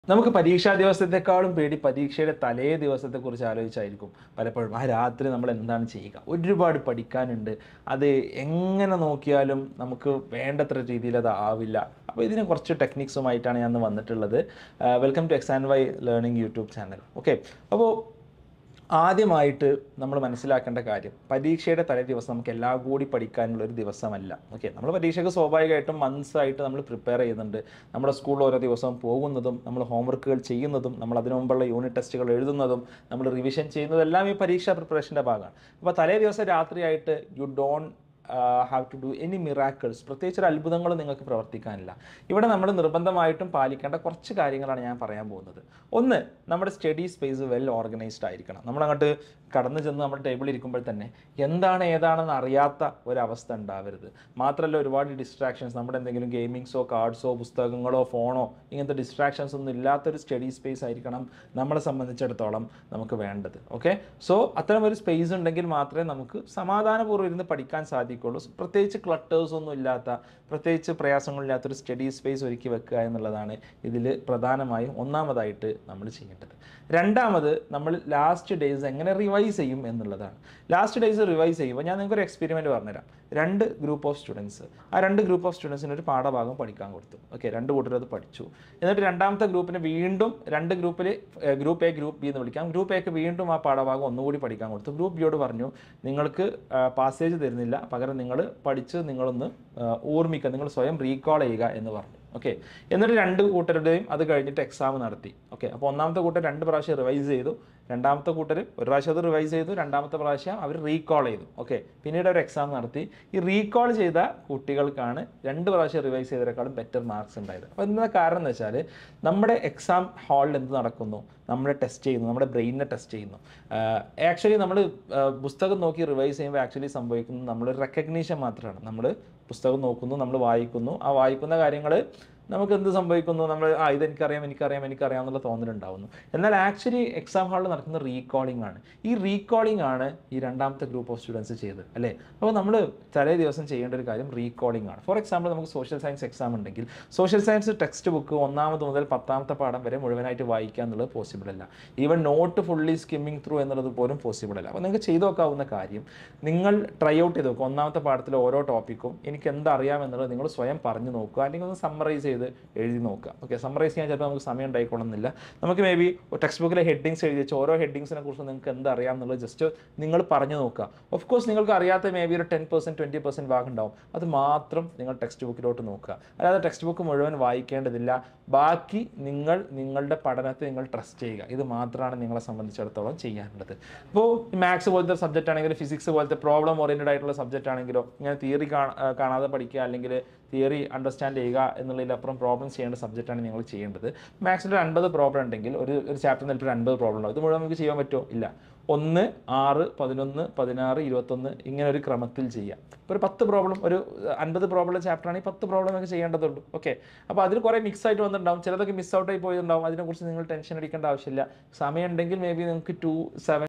നമുക്ക് പരീക്ഷാ ദിവസത്തെക്കാളും പേടി പരീക്ഷയുടെ തലേ ദിവസത്തെക്കുറിച്ച് ആലോചിച്ചായിരിക്കും പലപ്പോഴും ആ രാത്രി നമ്മൾ എന്താണ് ചെയ്യുക ഒരുപാട് പഠിക്കാനുണ്ട് അത് എങ്ങനെ നോക്കിയാലും നമുക്ക് വേണ്ടത്ര രീതിയിൽ അത് ആവില്ല അപ്പോൾ ഇതിന് കുറച്ച് ടെക്നിക്സുമായിട്ടാണ് ഞാൻ ഇന്ന് വന്നിട്ടുള്ളത് welcome to X and Y learning YouTube channel okay അപ്പോൾ ആദ്യമായിട്ട് നമ്മൾ മനസ്സിലാക്കേണ്ട കാര്യം പരീക്ഷയുടെ തലേ ദിവസം നമുക്ക് എല്ലാം കൂടി പഠിക്കാനുള്ള ഒരു ദിവസമല്ല ഓക്കെ നമ്മൾ പരീക്ഷയ്ക്ക് സ്വാഭാവികമായിട്ടും months ആയിട്ട് നമ്മൾ പ്രിപ്പയർ ചെയ്യുന്നുണ്ട് നമ്മുടെ സ്കൂളിൽ ഓരോ ദിവസവും പോകുന്നതും നമ്മൾ ഹോംവർക്കുകൾ ചെയ്യുന്നതും നമ്മൾ അതിനു മുമ്പുള്ള യൂണിറ്റ് ടെസ്റ്റുകൾ എഴുതുന്നതും നമ്മൾ റിവിഷൻ ചെയ്യുന്നതും എല്ലാം ഈ പരീക്ഷാ പ്രിപ്പറേഷൻ്റെ ഭാഗമാണ് അപ്പോൾ തലേ ദിവസം രാത്രിയായിട്ട് you don't have to do any miracles പ്രത്യേകിച്ച് ഒരു അത്ഭുതങ്ങളും നിങ്ങൾക്ക് പ്രവർത്തിക്കാനില്ല ഇവിടെ നമ്മൾ നിർബന്ധമായിട്ടും പാലിക്കേണ്ട കുറച്ച് കാര്യങ്ങളാണ് ഞാൻ പറയാൻ പോകുന്നത് ഒന്ന് നമ്മുടെ സ്റ്റഡി സ്പേസ് വെൽ ഓർഗനൈസ്ഡ് ആയിരിക്കണം നമ്മൾ അങ്ങോട്ട് കടന്നു ചെന്ന് നമ്മുടെ ടേബിളിൽ ഇരിക്കുമ്പോൾ തന്നെ എന്താണ് ഏതാണെന്ന് അറിയാത്ത ഒരവസ്ഥ ഉണ്ടാവരുത് മാത്രമല്ല ഒരുപാട് ഡിസ്ട്രാക്ഷൻസ് നമ്മുടെ എന്തെങ്കിലും ഗെയിമിങ്സോ കാർഡ്സോ പുസ്തകങ്ങളോ ഫോണോ ഇങ്ങനത്തെ ഡിസ്ട്രാക്ഷൻസ് ഒന്നും ഇല്ലാത്തൊരു സ്റ്റഡി സ്പേസ് ആയിരിക്കണം നമ്മളെ സംബന്ധിച്ചിടത്തോളം നമുക്ക് വേണ്ടത് ഓക്കെ സോ അത്തരം ഒരു സ്പേസ് ഉണ്ടെങ്കിൽ മാത്രമേ നമുക്ക് സമാധാനപൂർവ്വം ഇരുന്ന് പഠിക്കാൻ സാധിക്കുള്ളൂ പ്രത്യേകിച്ച് ക്ലട്ടേഴ്സ് ഒന്നും ഇല്ലാത്ത പ്രത്യേകിച്ച് പ്രയാസങ്ങളില്ലാത്തൊരു സ്റ്റഡി സ്പേസ് ഒരുക്കി വെക്കുക എന്നുള്ളതാണ് ഇതിൽ പ്രധാനമായും ഒന്നാമതായിട്ട് നമ്മൾ ചെയ്യേണ്ടത് രണ്ടാമത് നമ്മൾ ലാസ്റ്റ് ഡേയ്സ് എങ്ങനെ റിവൈസ് ചെയ്യും എന്നുള്ളതാണ് ലാസ്റ്റ് ഡേയ്സ് റിവൈസ് ചെയ്യുമ്പോൾ ഞാൻ നിങ്ങൾക്ക് ഒരു എക്സ്പെരിമെൻറ്റ് പറഞ്ഞുതരാം രണ്ട് ഗ്രൂപ്പ് ഓഫ് സ്റ്റുഡൻസ് ആ രണ്ട് ഗ്രൂപ്പ് ഓഫ് സ്റ്റുഡൻസിന് ഒരു പാഠഭാഗം പഠിക്കാൻ കൊടുത്തു ഓക്കെ രണ്ട് കൂട്ടർ അത് പഠിച്ചു എന്നിട്ട് രണ്ടാമത്തെ ഗ്രൂപ്പിന് വീണ്ടും രണ്ട് ഗ്രൂപ്പിൽ ഗ്രൂപ്പ് എ ഗ്രൂപ്പ് ബി എന്ന് വിളിക്കാം ഗ്രൂപ്പ് എക്ക് വീണ്ടും ആ പാഠഭാഗം ഒന്നുകൂടി പഠിക്കാൻ കൊടുത്തു ഗ്രൂപ്പ് ബിയോട് പറഞ്ഞു നിങ്ങൾക്ക് പാസേജ് തരുന്നില്ല പകരം നിങ്ങൾ പഠിച്ച് നിങ്ങളൊന്ന് ആ, ഓർമ്മിക്കുക നിങ്ങൾ സ്വയം റീകോൾ ചെയ്യുക എന്ന് പറഞ്ഞു ഓക്കെ എന്നിട്ട് രണ്ട് കൂട്ടരുടെയും അത് കഴിഞ്ഞിട്ട് എക്സാം നടത്തി ഓക്കെ അപ്പോൾ ഒന്നാമത്തെ കൂട്ടർ രണ്ട് പ്രാവശ്യം റിവൈസ് ചെയ്തു രണ്ടാമത്തെ കൂട്ടർ ഒരു പ്രാവശ്യം അത് റിവൈസ് ചെയ്തു രണ്ടാമത്തെ പ്രാവശ്യം അവർ റീകോൾ ചെയ്തു ഓക്കെ പിന്നീട് അവർ എക്സാം നടത്തി ഈ റീകോൾ ചെയ്ത കുട്ടികൾക്കാണ് രണ്ട് പ്രാവശ്യം റിവൈസ് ചെയ്തതിനേക്കാളും ബെറ്റർ മാർക്സ് ഉണ്ടായത് അപ്പോൾ എന്താ കാരണം എന്ന് വെച്ചാൽ നമ്മുടെ എക്സാം ഹാളിൽ എന്ത് നടക്കുന്നു നമ്മളെ ടെസ്റ്റ് ചെയ്യുന്നു നമ്മുടെ ബ്രെയിനിനെ ടെസ്റ്റ് ചെയ്യുന്നു ആക്ച്വലി നമ്മൾ പുസ്തകം നോക്കി റിവൈസ് ചെയ്യുമ്പോൾ ആക്ച്വലി സംഭവിക്കുന്നത് നമ്മളൊരു റെക്കഗ്നീഷൻ മാത്രമാണ് നമ്മൾ പുസ്തകം നോക്കുന്നു നമ്മൾ വായിക്കുന്നു ആ വായിക്കുന്ന കാര്യങ്ങൾ നമുക്ക് എന്ത് സംഭവിക്കുന്നു നമ്മൾ ആ ഇത് എനിക്കറിയാം എനിക്കറിയാം എനിക്കറിയാം എന്നുള്ള തോന്നലുണ്ടാവുന്നു എന്നാൽ ആക്ച്വലി എക്സാം ഹാളിൽ നടക്കുന്ന റീകോളിംഗ് ആണ് ഈ റീകോളിംഗ് ആണ് ഈ രണ്ടാമത്തെ ഗ്രൂപ്പ് ഓഫ് സ്റ്റുഡൻസ് ചെയ്തത് അല്ലേ അപ്പോൾ നമ്മൾ തലേ ദിവസം ചെയ്യേണ്ട ഒരു കാര്യം റീകോളിംഗ് ആണ് ഫോർ എക്സാമ്പിൾ നമുക്ക് സോഷ്യൽ സയൻസ് എക്സാം ഉണ്ടെങ്കിൽ സോഷ്യൽ സയൻസ് ടെക്സ്റ്റ് ബുക്ക് ഒന്നാമത് മുതൽ പത്താമത്തെ പാഠം വരെ മുഴുവനായിട്ട് വായിക്കുക എന്നുള്ളത് പോസിബിൾ അല്ല even not fully skimming through എന്നുള്ളത് പോലും പോസിബിൾ അല്ല അപ്പോൾ നിങ്ങൾക്ക് ചെയ്തു നോക്കാവുന്ന കാര്യം നിങ്ങൾ ട്രൈ ഔട്ട് ചെയ്ത് നോക്കുക ഒന്നാമത്തെ പാഠത്തിലെ ഓരോ ടോപ്പിക്കും എനിക്ക് എന്തറിയാം എന്നുള്ളത് നിങ്ങൾ സ്വയം പറഞ്ഞു നോക്കുക അല്ലെങ്കിൽ ഒന്ന് സമ്മറൈസ് ചെയ്ത് എഴുതി നോക്കുക ഓക്കെ സമ്മറൈസ് ചെയ്യാൻ ചിലപ്പോൾ നമുക്ക് സമയം ഉണ്ടായിക്കൊള്ളുന്നില്ല നമുക്ക് മേ ബി ടെക്സ്റ്റ് ബുക്കിലെ ഹെഡിങ്സ് എഴുതി വെച്ച് ഓരോ ഹെഡിങ്സിനെ കുറിച്ച് നിങ്ങൾക്ക് എന്തറിയാം എന്നുള്ളത് ജസ്റ്റ് നിങ്ങൾ പറഞ്ഞു നോക്കുക ഓഫ് കോഴ്സ് നിങ്ങൾക്ക് അറിയാത്ത മേ ബി ഒരു ടെൻ പെർസെൻറ്റ് ട്വൻറ്റി പെർസെൻറ്റ് ഭാഗം ഉണ്ടാവും അത് മാത്രം നിങ്ങൾ ടെക്സ്റ്റ് ബുക്കിലോട്ട് നോക്കുക അല്ലാതെ ടെക്സ്റ്റ് ബുക്ക് മുഴുവൻ വായിക്കേണ്ടതില്ല ബാക്കി നിങ്ങൾ നിങ്ങളുടെ പഠനത്തെ നിങ്ങൾ ട്രസ്റ്റ് ചെയ്യുക ഇത് മാത്രമാണ് നിങ്ങളെ സംബന്ധിച്ചിടത്തോളം ചെയ്യാനുള്ളത് ഇപ്പോൾ മാത്സ് പോലത്തെ സബ്ജക്റ്റ് ആണെങ്കിലും ഫിസിക്സ് പോലത്തെ പ്രോബ്ലം ഓറിയൻറ്റഡ് ആയിട്ടുള്ള സബ്ജക്റ്റ് ആണെങ്കിലോ ഇങ്ങനെ തിയറി കാണാതെ പഠിക്കുക അല്ലെങ്കിൽ തിയറി അണ്ടർസ്റ്റാൻഡ് ചെയ്യുക എന്നുള്ളതിലപ്പുറം പ്രോബ്ലംസ് ചെയ്യേണ്ട സബ്ജക്റ്റാണ് നിങ്ങൾ ചെയ്യേണ്ടത് മാത്സിൽ ഒരു അൻപത് പ്രോബ്ലം ഉണ്ടെങ്കിൽ ഒരു ഒരു ചാപ്റ്റർ നിലപ്പിൽ ഒരു അൻപത് പ്രോബ്ലം ഉണ്ടാവും ഇത് മുഴുവൻ നമുക്ക് ചെയ്യാൻ പറ്റുമോ ഇല്ല ഒന്ന് ആറ് പതിനൊന്ന് പതിനാറ് ഇരുപത്തൊന്ന് ഇങ്ങനെ ഒരു ക്രമത്തിൽ ചെയ്യാം ഇപ്പോൾ ഒരു പത്ത് പ്രോബ്ലം ഒരു അൻപത് പ്രോബ്ലം ചാപ്റ്റർ ആണെങ്കിൽ പത്ത് പ്രോബ്ലം ഒക്കെ ചെയ്യേണ്ടതുള്ളൂ ഓക്കെ അപ്പോൾ അതിൽ കുറേ മിക്സ് ആയിട്ട് വന്നിട്ടുണ്ടാവും ചിലതൊക്കെ മിസ് ഔട്ട് ആയി പോയിട്ടുണ്ടാവും അതിനെക്കുറിച്ച് നിങ്ങൾ ടെൻഷൻ അടിക്കേണ്ട ആവശ്യമില്ല സമയം ഉണ്ടെങ്കിൽ മേ ബി നിങ്ങൾക്ക് ടു സെവൻ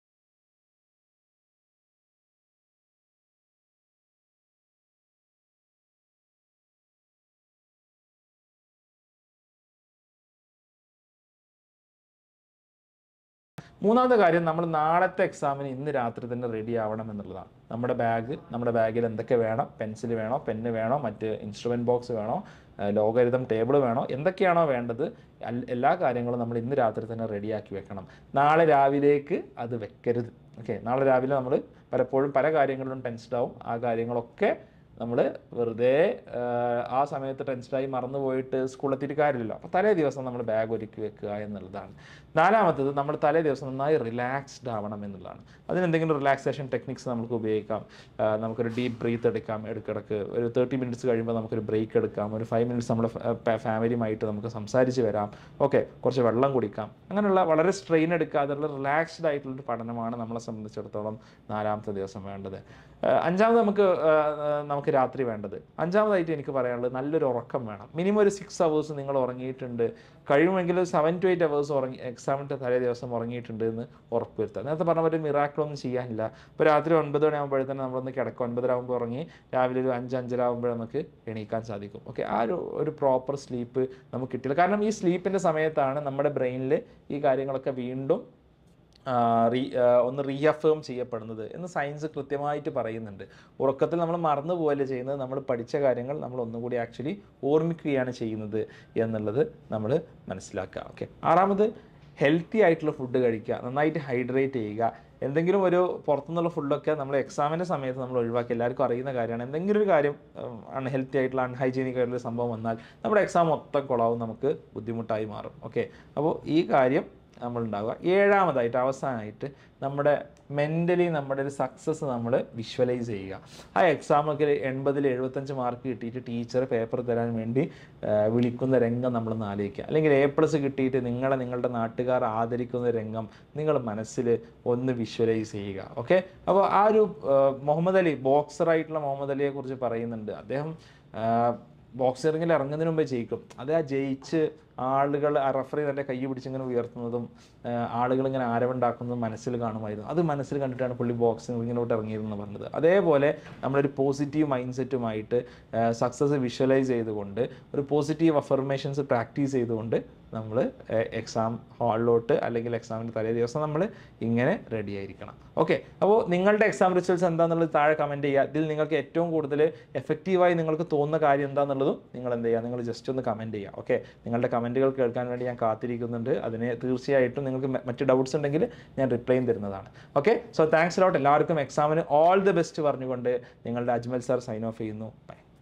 മൂന്നാമത്തെ കാര്യം നമ്മൾ നാളത്തെ എക്സാമിന് ഇന്ന് രാത്രി തന്നെ റെഡി ആവണം എന്നുള്ളതാണ് നമ്മുടെ ബാഗ് നമ്മുടെ ബാഗിൽ എന്തൊക്കെ വേണം പെൻസിൽ വേണോ പെന്ന് വേണോ മറ്റ് ഇൻസ്ട്രുമെൻറ്റ് ബോക്സ് വേണോ ലോകരിതം ടേബിൾ വേണോ എന്തൊക്കെയാണോ വേണ്ടത് അൽ- എല്ലാ കാര്യങ്ങളും നമ്മൾ ഇന്ന് രാത്രി തന്നെ റെഡിയാക്കി വെക്കണം നാളെ രാവിലേക്ക് അത് വെക്കരുത് ഓക്കെ നാളെ രാവിലെ നമ്മൾ പലപ്പോഴും പല കാര്യങ്ങളിലും ടെൻസ്ഡ് ആവും ആ കാര്യങ്ങളൊക്കെ നമ്മൾ വെറുതെ ആഹ്, ആ സമയത്ത് ടെൻസ്ഡായി മറന്നു പോയിട്ട് സ്കൂളിലെത്തിയിട്ട് കാര്യമില്ലല്ലോ അപ്പോൾ തലേ ദിവസം നമ്മൾ ബാഗ് ഒരുക്കി വെക്കുക എന്നുള്ളതാണ് നാലാമത്തത് നമ്മൾ തലേ ദിവസം നന്നായി റിലാക്സ്ഡ് ആവണം എന്നുള്ളതാണ് അതിന് എന്തെങ്കിലും റിലാക്സേഷൻ ടെക്നിക്സ് നമുക്ക് ഉപയോഗിക്കാം ആഹ്, നമുക്കൊരു ഡീപ്പ് ബ്രീത്ത് എടുക്കാം ഇടയ്ക്കിടയ്ക്ക് ഒരു തേർട്ടി മിനിറ്റ്സ് കഴിയുമ്പോൾ നമുക്കൊരു ബ്രേക്ക് എടുക്കാം ഒരു ഫൈവ് മിനിറ്റ്സ് നമ്മുടെ ഫാമിലിയുമായിട്ട് നമുക്ക് സംസാരിച്ച് വരാം ഓക്കെ കുറച്ച് വെള്ളം കുടിക്കാം അങ്ങനെയുള്ള വളരെ സ്ട്രെയിൻ എടുക്കാതെയുള്ള റിലാക്സ്ഡ് ആയിട്ടുള്ളൊരു പഠനമാണ് നമ്മളെ സംബന്ധിച്ചിടത്തോളം നാലാമത്തെ ദിവസം വേണ്ടത് ആഹ്, അഞ്ചാമത് നമുക്ക് ആഹ്, നമുക്ക് നമുക്ക് രാത്രി വേണ്ടത് അഞ്ചാമതായിട്ട് എനിക്ക് പറയാനുള്ളത് നല്ലൊരു ഉറക്കം വേണം മിനിമം ഒരു സിക്സ് അവേഴ്സ് നിങ്ങൾ ഉറങ്ങിയിട്ടുണ്ട് കഴിയുമെങ്കിൽ സെവൻ ടു എയ്റ്റ് അവേഴ്സ് ഉറങ്ങി എക്സാമിൻ്റെ തലേ ദിവസം ഉറങ്ങിയിട്ടുണ്ട് എന്ന് ഉറപ്പുവരുത്തുക നേരത്തെ പറഞ്ഞ പോലെ മിറാക്കിളൊന്നും ചെയ്യാനില്ല ഇപ്പോൾ രാത്രി ഒൻപത് മണിയാകുമ്പോഴത്തേന് നമ്മളൊന്ന് കിടക്കും ഒൻപതരാകുമ്പോൾ ഉറങ്ങി രാവിലെ ഒരു അഞ്ച് അഞ്ചരാകുമ്പോൾ നമുക്ക് എണീക്കാൻ സാധിക്കും ഓക്കെ ആ ഒരു ഒരു പ്രോപ്പർ സ്ലീപ്പ് നമുക്ക് കിട്ടില്ല കാരണം ഈ സ്ലീപ്പിൻ്റെ സമയത്താണ് നമ്മുടെ ബ്രെയിനിൽ ഈ കാര്യങ്ങളൊക്കെ വീണ്ടും ആ, റീ ആ, ഒന്ന് റീഅഫേം ചെയ്യപ്പെടുന്നത് എന്ന് സയൻസ് കൃത്യമായിട്ട് പറയുന്നുണ്ട് ഉറക്കത്തിൽ നമ്മൾ മറന്നു പോവല്ലേ ചെയ്യുന്നത് നമ്മൾ പഠിച്ച കാര്യങ്ങൾ നമ്മൾ ഒന്നുകൂടി ആക്ച്വലി ഓർമ്മിക്കുകയാണ് ചെയ്യുന്നത് എന്നുള്ളത് നമ്മൾ മനസ്സിലാക്കുക ഓക്കെ ആറാമത് ഹെൽത്തി ആയിട്ടുള്ള ഫുഡ് കഴിക്കുക നന്നായിട്ട് ഹൈഡ്രേറ്റ് ചെയ്യുക എന്തെങ്കിലും ഒരു പുറത്തുനിന്നുള്ള ഫുഡൊക്കെ നമ്മൾ എക്സാമിൻ്റെ സമയത്ത് നമ്മൾ ഒഴിവാക്കി എല്ലാവർക്കും അറിയുന്ന കാര്യമാണ് എന്തെങ്കിലും ഒരു കാര്യം അൺഹെൽത്തി ആയിട്ടുള്ള അൺഹൈജീനിക് ആയിട്ടുള്ള സംഭവം വന്നാൽ നമ്മുടെ എക്സാം മൊത്തം കൊളാവും നമുക്ക് ബുദ്ധിമുട്ടായി മാറും ഓക്കെ അപ്പോൾ ഈ കാര്യം നമ്മൾ ഉണ്ടാവുക ഏഴാമതായിട്ട് അവസാനമായിട്ട് നമ്മുടെ മെൻ്റലി നമ്മുടെ ഒരു സക്സസ് നമ്മൾ വിഷ്വലൈസ് ചെയ്യുക ആ എക്സാമൊക്കെ എൺപതിൽ എഴുപത്തഞ്ച് മാർക്ക് കിട്ടിയിട്ട് ടീച്ചർ പേപ്പർ തരാൻ വേണ്ടി ആ, വിളിക്കുന്ന രംഗം നമ്മളൊന്ന് ആലോചിക്കുക അല്ലെങ്കിൽ എ പ്ലസ് കിട്ടിയിട്ട് നിങ്ങളെ നിങ്ങളുടെ നാട്ടുകാർ ആദരിക്കുന്ന രംഗം നിങ്ങൾ മനസ്സിൽ ഒന്ന് വിഷ്വലൈസ് ചെയ്യുക ഓക്കെ അപ്പോൾ ആ ഒരു ആ, മുഹമ്മദ് അലി ബോക്സറായിട്ടുള്ള മുഹമ്മദ് അലിയെ കുറിച്ച് പറയുന്നുണ്ട് അദ്ദേഹം ബോക്സിങ്ങിൽ ഇറങ്ങുന്നതിന് മുമ്പേ ജയിക്കും അത് ആ ജയിച്ച് ആളുകൾ ആ റഫറി തൻ്റെ കൈ പിടിച്ചിങ്ങനെ ഉയർത്തുന്നതും ആളുകൾ ഇങ്ങനെ ആരവുണ്ടാക്കുന്നതും മനസ്സിൽ കാണുമായിരുന്നു അത് മനസ്സിൽ കണ്ടിട്ടാണ് പുള്ളി ബോക്സിംഗ് റിങ്ങിലോട്ട് ഇറങ്ങിയതെന്ന് പറഞ്ഞത് അതേപോലെ നമ്മളൊരു പോസിറ്റീവ് മൈൻഡ് സെറ്റുമായിട്ട് സക്സസ് വിഷ്വലൈസ് ചെയ്തുകൊണ്ട് ഒരു പോസിറ്റീവ് അഫർമേഷൻസ് പ്രാക്ടീസ് ചെയ്തുകൊണ്ട് നമ്മൾ എക്സാം ഹാളിലോട്ട് അല്ലെങ്കിൽ എക്സാമിൻ്റെ തലേ ദിവസം നമ്മൾ ഇങ്ങനെ റെഡി ആയിരിക്കണം ഓക്കെ അപ്പോൾ നിങ്ങളുടെ എക്സാം റിസൾട്ട്സ് എന്താണെന്നുള്ളത് താഴെ കമൻറ്റ് ചെയ്യുക ഇതിൽ നിങ്ങൾക്ക് ഏറ്റവും കൂടുതൽ എഫക്റ്റീവായി നിങ്ങൾക്ക് തോന്നുന്ന കാര്യം എന്താണെന്നുള്ളതും നിങ്ങൾ എന്ത് ചെയ്യുക നിങ്ങൾ ജസ്റ്റ് ഒന്ന് കമൻറ്റ് ചെയ്യുക ഓക്കെ നിങ്ങളുടെ കമൻറ്റുകൾ കേൾക്കാൻ വേണ്ടി ഞാൻ കാത്തിരിക്കുന്നുണ്ട് അതിന് തീർച്ചയായിട്ടും നിങ്ങൾക്ക് മ- മറ്റ് ഡൗട്ട്സ് ഉണ്ടെങ്കിൽ ഞാൻ റിപ്ലൈയും തരുന്നതാണ് ഓക്കെ സോ താങ്ക്സ് ലോട്ട് എല്ലാവർക്കും എക്സാമിന് ഓൾ ദി ബെസ്റ്റ് പറഞ്ഞുകൊണ്ട് നിങ്ങളുടെ അജ്മൽ സാർ സൈൻ ഓഫ് ചെയ്യുന്നു ബൈ